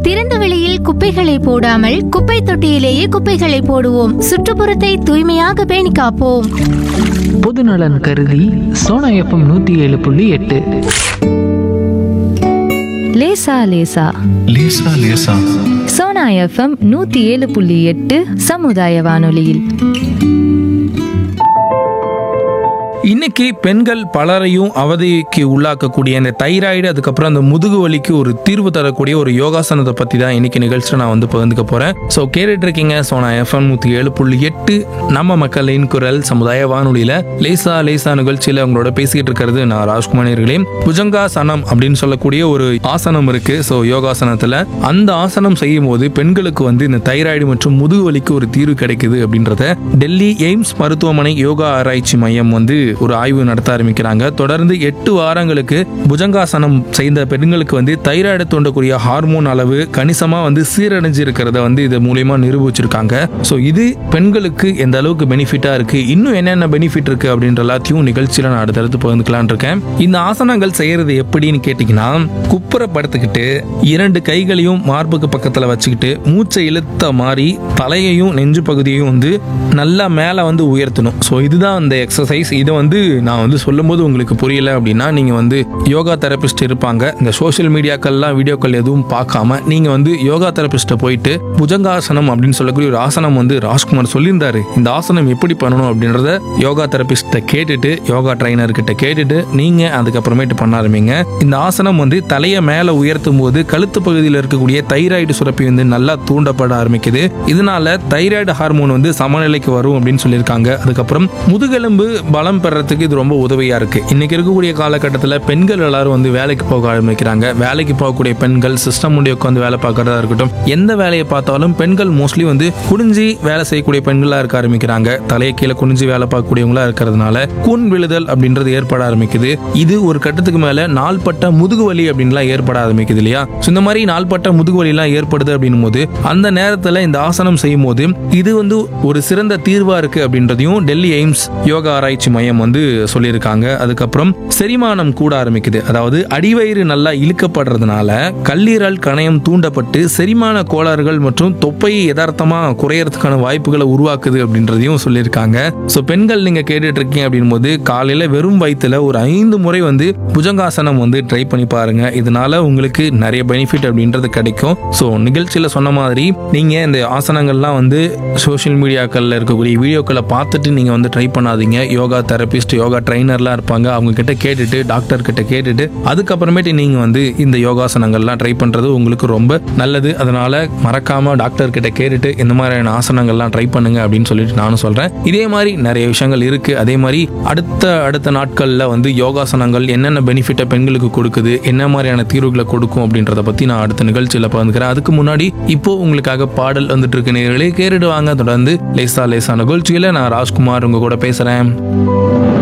திறந்த வெளியில் குப்பைகளை போடாமல் குப்பை தொட்டியிலேயே குப்பைகளை போடுவோம் சுற்றுப்புறத்தை தூய்மையாக பேணி காப்போம் பொதுநலன் கருதி சோனா எஃப்எம் நூற்றி ஏழு புள்ளி எட்டு லேசா லேசா லேசா லேசா சோனா எஃப்எம் நூத்தி ஏழு புள்ளி எட்டு சமுதாய வானொலியில் இன்னைக்கு பெண்கள் பலரையும் அவதிக்கு உள்ளாக்கக்கூடிய இந்த தைராய்டு அதுக்கப்புறம் அந்த முதுகு வலிக்கு ஒரு தீர்வு தரக்கூடிய ஒரு யோகாசனத்தை பத்தி தான் இன்னைக்கு நிகழ்ச்சியில் நான் வந்து பகிர்ந்துக்க போறேன் ஸோ கேட்டுட்டு இருக்கீங்க ஸோ நான் எஃப்எம் நூத்தி ஏழு புள்ளி எட்டு நம்ம மக்களின் குரல் சமுதாய வானொலியில லேசா லேசா நிகழ்ச்சியில உங்களோட பேசிக்கிட்டு இருக்கிறது நான் ராஜ்குமாரிகளே புஜங்காசனம் அப்படின்னு சொல்லக்கூடிய ஒரு ஆசனம் இருக்கு ஸோ யோகாசனத்துல அந்த ஆசனம் செய்யும் போது பெண்களுக்கு வந்து இந்த தைராய்டு மற்றும் முதுகு வலிக்கு ஒரு தீர்வு கிடைக்குது அப்படின்றத டெல்லி எய்ம்ஸ் மருத்துவமனை யோகா ஆராய்ச்சி மையம் வந்து ஒரு ஆய்வு நடத்த ஆரம்பிக்கிறாங்க தொடர்ந்து எட்டு வாரங்களுக்கு புஜங்காசனம் செய்த பெண்களுக்கு வந்து தைராய்டு தோண்டக்கூடிய ஹார்மோன் அளவு கணிசமா வந்து சீரடைஞ்சு இருக்கிறத வந்து இது மூலியமா நிரூபிச்சிருக்காங்க ஸோ இது பெண்களுக்கு எந்த அளவுக்கு பெனிஃபிட்டா இருக்கு இன்னும் என்னென்ன பெனிஃபிட் இருக்கு அப்படின்ற எல்லாத்தையும் நிகழ்ச்சியில நான் அடுத்தடுத்து பகிர்ந்துக்கலான் இருக்கேன் இந்த ஆசனங்கள் செய்யறது எப்படின்னு கேட்டீங்கன்னா குப்புற படுத்துக்கிட்டு இரண்டு கைகளையும் மார்புக்கு பக்கத்துல வச்சுக்கிட்டு மூச்சை இழுத்த மாதிரி தலையையும் நெஞ்சு பகுதியையும் வந்து நல்லா மேலே வந்து உயர்த்தணும் ஸோ இதுதான் அந்த எக்ஸசைஸ் இதை வந்து நான் வந்து சொல்லும்போது உங்களுக்கு புரியல அப்படின்னா நீங்கள் வந்து யோகா தெரபிஸ்ட் இருப்பாங்க இந்த சோஷியல் மீடியாக்கள்லாம் வீடியோக்கள் எதுவும் பார்க்காம நீங்கள் வந்து யோகா தெரபிஸ்ட்டை போயிட்டு புஜங்காசனம் அப்படின்னு சொல்லக்கூடிய ஒரு ஆசனம் வந்து ராஜ்குமார் சொல்லியிருந்தாரு இந்த ஆசனம் எப்படி பண்ணணும் அப்படின்றத யோகா தெரபிஸ்ட்டை கேட்டுட்டு யோகா ட்ரைனர் கிட்ட கேட்டுட்டு நீங்கள் அதுக்கப்புறமேட்டு பண்ண ஆரம்பிங்க இந்த ஆசனம் வந்து தலையை மேலே உயர்த்தும் போது கழுத்து பகுதியில் இருக்கக்கூடிய தைராய்டு சுரப்பி வந்து நல்லா தூண்டப்பட ஆரம்பிக்குது இதனால தைராய்டு ஹார்மோன் வந்து சமநிலைக்கு வரும் அப்படின்னு சொல்லியிருக்காங்க அதுக்கப்புறம் முதுகெலும்பு பலம் பெறறதுக்கு இது ரொம்ப உதவியா இருக்கு இன்னைக்கு இருக்கக்கூடிய காலகட்டத்தில் பெண்கள் எல்லாரும் வந்து வேலைக்கு போக ஆரம்பிக்கிறாங்க வேலைக்கு போகக்கூடிய பெண்கள் சிஸ்டம் முடிய உட்காந்து வேலை பார்க்கறதா இருக்கட்டும் எந்த வேலையை பார்த்தாலும் பெண்கள் மோஸ்ட்லி வந்து குனிஞ்சி வேலை செய்யக்கூடிய பெண்களா இருக்க ஆரம்பிக்கிறாங்க தலையை கீழே குனிஞ்சு வேலை பார்க்கக்கூடியவங்களா இருக்கிறதுனால கூன் விழுதல் அப்படின்றது ஏற்பட ஆரம்பிக்குது இது ஒரு கட்டத்துக்கு மேல நாள்பட்ட முதுகு வலி அப்படின்லாம் ஏற்பட ஆரம்பிக்குது இல்லையா So, இந்த மாதிரி நாள்பட்ட முதுகு வலி எல்லாம் ஏற்படுது அப்படின்னும் போது அந்த நேரத்துல இந்த ஆசனம் செய்யும் போது இது வந்து ஒரு சிறந்த தீர்வா இருக்கு அப்படின்றதையும் டெல்லி எய்ம்ஸ் யோகா ஆராய்ச்சி மையம் வந்து சொல்லியிருக்காங்க அதுக்கப்புறம் செரிமானம் கூட ஆரம்பிக்குது அதாவது அடிவயிறு நல்லா இழுக்கப்படுறதுனால கல்லீரல் கணையம் தூண்டப்பட்டு செரிமான கோளாறுகள் மற்றும் தொப்பையை யதார்த்தமா குறையறதுக்கான வாய்ப்புகளை உருவாக்குது அப்படின்றதையும் சொல்லியிருக்காங்க ஸோ பெண்கள் நீங்க கேட்டுட்டு இருக்கீங்க அப்படின்னும் போது காலையில வெறும் வயிற்றுல ஒரு ஐந்து முறை வந்து புஜங்காசனம் வந்து ட்ரை பண்ணி பாருங்க இதனால உங்களுக்கு நிறைய பெனிஃபிட் அப்படின்றது கிடைக்கும் ஸோ நிகழ்ச்சியில சொன்ன மாதிரி நீங்க இந்த ஆசனங்கள்லாம் வந்து சோஷியல் மீடியாக்கள்ல இருக்கக்கூடிய வீடியோக்களை பார்த்துட்டு நீங்க வந்து ட்ரை பண்ணாதீங்க யோகா தெரபிஸ்ட் யோகா ட்ரைனர்லாம் இருப்பாங்க அவங்க கிட்ட கேட்டுட்டு டாக்டர் கிட்ட கேட்டுட்டு அதுக்கப்புறமேட்டு நீங்க வந்து இந்த யோகாசனங்கள்லாம் ட்ரை பண்றது உங்களுக்கு ரொம்ப நல்லது அதனால மறக்காம டாக்டர் கிட்ட கேட்டுட்டு இந்த மாதிரியான ஆசனங்கள்லாம் ட்ரை பண்ணுங்க அப்படின்னு சொல்லிட்டு நானும் சொல்றேன் இதே மாதிரி நிறைய விஷயங்கள் இருக்கு அதே மாதிரி அடுத்த அடுத்த நாட்கள்ல வந்து யோகாசனங்கள் என்னென்ன பெனிஃபிட்டை பெண்களுக்கு கொடுக்குது என்ன மாதிரியான தீர்வுகளை கொடுக்கும் அப்படின்றத பத்தி நான் அடுத்த நிகழ்ச்சியில பகிர்ந்துக்கிறேன் அதுக்கு முன்னாடி இப்போ உங்களுக்காக பாடல் வந்துட்டு இருக்கு நேர்களே கேட்டுட்டு வாங்க தொடர்ந்து லேசா லேசா நிகழ்ச்சியில நான் ராஜ்குமார் உங்க கூட பேசுறேன்